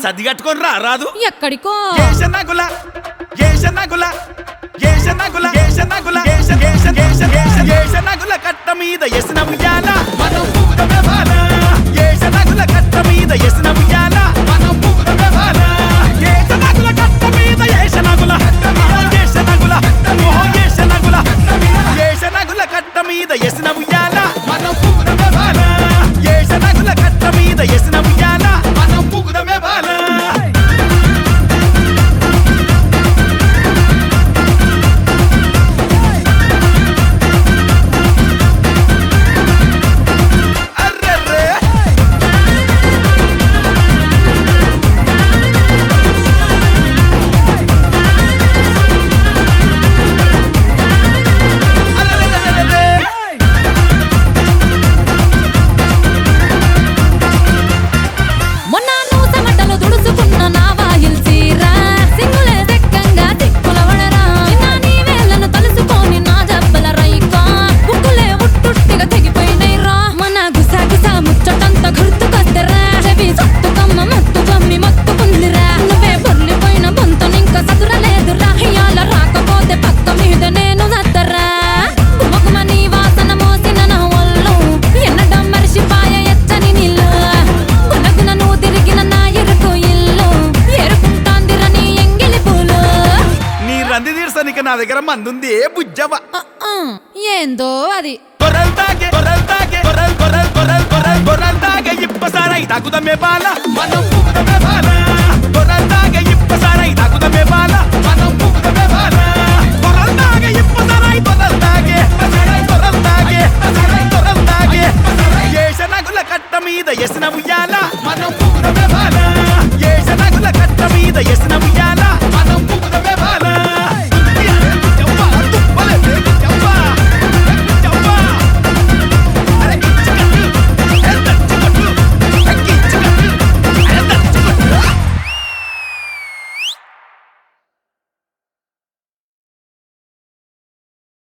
సర్ది కట్టుకొని రా రాదు ఎక్కడికో ఏషనగుల ఏషనగుల ఏషనగుల ఏషనగుల ఏష ఏష ఏష ఏష ఏషనగుల కట్ట మీద ఎసిన ఉయ్యాల మనం పూరమే బాల ఏషనగుల కట్ట మీద ఎసిన ఉయ్యాల మనం పూరమే బాల ఏషనగుల కట్ట మీద ఏషనగుల ఏషనగుల ఓ ఏషనగుల ఏషనగుల కట్ట మీద ఎసిన ఉయ్యాల మనం పూరమే బాల ఏషనగుల కట్ట మీద ఎసిన ఉయ్యాల మనం పూరమే బాల అర్రర్రే అర్రర్రర్రర్రే. మొన్న నువ్వు చెమటలు దుడుచుకున్న నా వాయిల్ చీర సింగులే దెక్కంగా తిక్కుల వడరా నిన్న నీ వేళ్ళను తలుసుకొని నా జబ్బల రైకా బుక్కులే ఉట్టుట్టిగా తెగిపోయినై రా మన గుసా గుసా ముచ్చటంతా గుర్తుకొద్దరా చెవి చుట్టు కమ్మ మత్తు కమ్మి మత్తుకుందిరా నువ్వే బొర్లిపోయిన బొంతనింక సదురలేదురా ఇయాల రాకపోతే పక్క మీద నేను నత్తరా గుమగుమ నీ వాసన మోసిన నా ఒళ్ళు ఎన్నడం మరిసిపాయ ఎచ్చని నీళ్ళు గునగున నువ్వు తిరిగిన నా ఎరుకు ఇల్లు ఎరుకుంటాందిర నీ ఎంగిలి పూలు నీ రంది తీర్సనికి నా దగ్గర మందుంది ఏ బుజ్జవ ఆ, ఆ, ఏందో అది కొరల్ తాగే కొరల్ తాగే కొరల్ కొరల్ కొరల్ కొరల్ కొరల్ తాగే ఇప్పసారై తాకుదమే బాల మనం పూకుదమే బాల కొరల్ తాగే ఇప్పసారై తాకుదమే బాల మనం పూకుదమే బాల కొరల్ తాగే ఇప్పసారై కొరల్ తాగే ఇప్పసారై కొరల్ తాగే ఇప్పసారై కొరల్ తాగే ఏషనగుల కట్ట మీద ఎసిన ఉయ్యాల మనం పూకుదమే బాల ఏషనగుల కట్ట మీద ఎసిన